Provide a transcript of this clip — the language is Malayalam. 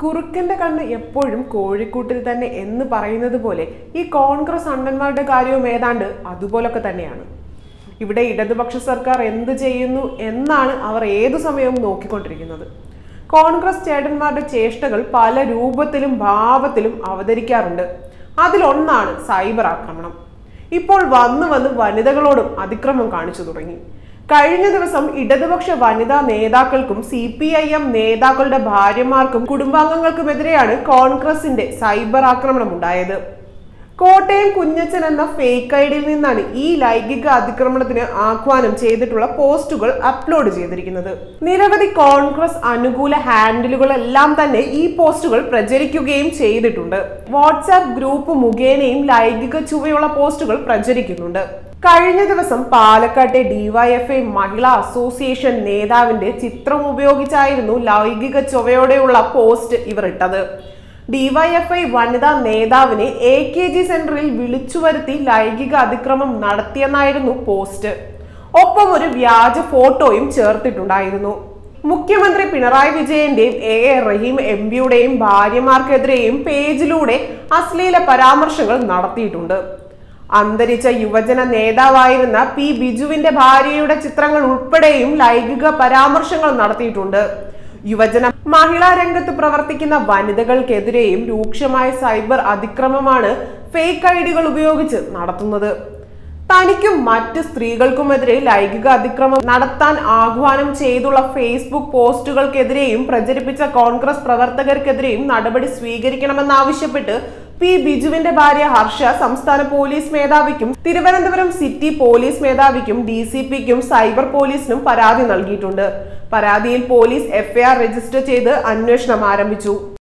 കുറുക്കന്റെ കണ്ണ് എപ്പോഴും കോഴിക്കൂട്ടിൽ തന്നെ എന്ന് പറയുന്നത് പോലെ ഈ കോൺഗ്രസ് അണ്ണന്മാരുടെ കാര്യവും ഏതാണ്ട് അതുപോലൊക്കെ തന്നെയാണ് ഇവിടെ ഇടതുപക്ഷ സർക്കാർ എന്ത് ചെയ്യുന്നു എന്നാണ് അവർ ഏതു സമയവും നോക്കിക്കൊണ്ടിരിക്കുന്നത് കോൺഗ്രസ് ചേട്ടന്മാരുടെ ചേഷ്ടകൾ പല രൂപത്തിലും ഭാവത്തിലും അവതരിക്കാറുണ്ട് അതിലൊന്നാണ് സൈബർ ആക്രമണം ഇപ്പോൾ വന്നു വന്ന് വനിതകളോടും അതിക്രമം കാണിച്ചു തുടങ്ങി കഴിഞ്ഞ ദിവസം ഇടതുപക്ഷ വനിതാ നേതാക്കൾക്കും സി പി ഐ എം നേതാക്കളുടെ ഭാര്യമാർക്കും കുടുംബാംഗങ്ങൾക്കുമെതിരെയാണ് കോൺഗ്രസിന്റെ സൈബർ ആക്രമണം ഉണ്ടായത് കോട്ടയം കുഞ്ഞച്ചൻ എന്ന ഫേക്ക് ഐഡിയിൽ നിന്നാണ് ഈ ലൈംഗിക അതിക്രമണത്തിന് ആഹ്വാനം ചെയ്തിട്ടുള്ള പോസ്റ്റുകൾ അപ്ലോഡ് ചെയ്തിരിക്കുന്നത് നിരവധി കോൺഗ്രസ് അനുകൂല ഹാൻഡിലുകളെല്ലാം തന്നെ ഈ പോസ്റ്റുകൾ പ്രചരിക്കുകയും ചെയ്തിട്ടുണ്ട് വാട്സാപ്പ് ഗ്രൂപ്പ് മുഖേനയും ലൈംഗിക ചുവയുള്ള പോസ്റ്റുകൾ പ്രചരിക്കുന്നുണ്ട് കഴിഞ്ഞ ദിവസം പാലക്കാട്ടെ ഡിവൈഎഫ്ഐ മഹിളാ അസോസിയേഷൻ നേതാവിന്റെ ചിത്രം ഉപയോഗിച്ചായിരുന്നു ലൈംഗിക ചുവയോടെയുള്ള പോസ്റ്റ് ഇവർ ഇട്ടത് ഡിവൈഎഫ്ഐ വനിതാ നേതാവിനെ എ കെ ജി സെന്ററിൽ വിളിച്ചു വരുത്തി ലൈംഗിക അതിക്രമം നടത്തിയെന്നായിരുന്നു പോസ്റ്റ് ഒപ്പം ഒരു വ്യാജ ഫോട്ടോയും ചേർത്തിട്ടുണ്ടായിരുന്നു മുഖ്യമന്ത്രി പിണറായി വിജയന്റെയും എ എ റഹീം എം പിയുടെയും ഭാര്യമാർക്കെതിരെയും പേജിലൂടെ അശ്ലീല പരാമർശങ്ങൾ നടത്തിയിട്ടുണ്ട് അന്തരിച്ച യുവജന നേതാവായിരുന്ന പി ബിജുവിന്റെ ഭാര്യയുടെ ചിത്രങ്ങൾ ഉൾപ്പെടെയും ലൈംഗിക പരാമർശങ്ങൾ നടത്തിയിട്ടുണ്ട് യുവജന മഹിളാ രംഗത്ത് പ്രവർത്തിക്കുന്ന വനിതകൾക്കെതിരെയും രൂക്ഷമായ സൈബർ അതിക്രമമാണ് ഫേക്ക് ഐഡികൾ ഉപയോഗിച്ച് നടത്തുന്നത് തനിക്കും മറ്റ് സ്ത്രീകൾക്കുമെതിരെ ലൈംഗിക അതിക്രമം നടത്താൻ ആഹ്വാനം ചെയ്തുള്ള ഫേസ്ബുക്ക് പോസ്റ്റുകൾക്കെതിരെയും പ്രചരിപ്പിച്ച കോൺഗ്രസ് പ്രവർത്തകർക്കെതിരെയും നടപടി സ്വീകരിക്കണമെന്നാവശ്യപ്പെട്ട് പി ബിജുവിന്റെ ഭാര്യ ഹർഷ സംസ്ഥാന പോലീസ് മേധാവിക്കും തിരുവനന്തപുരം സിറ്റി പോലീസ് മേധാവിക്കും ഡി സി പിക്കും സൈബർ പോലീസിനും പരാതി നൽകിയിട്ടുണ്ട് പരാതിയിൽ പോലീസ് എഫ്ഐആർ രജിസ്റ്റർ ചെയ്ത് അന്വേഷണം ആരംഭിച്ചു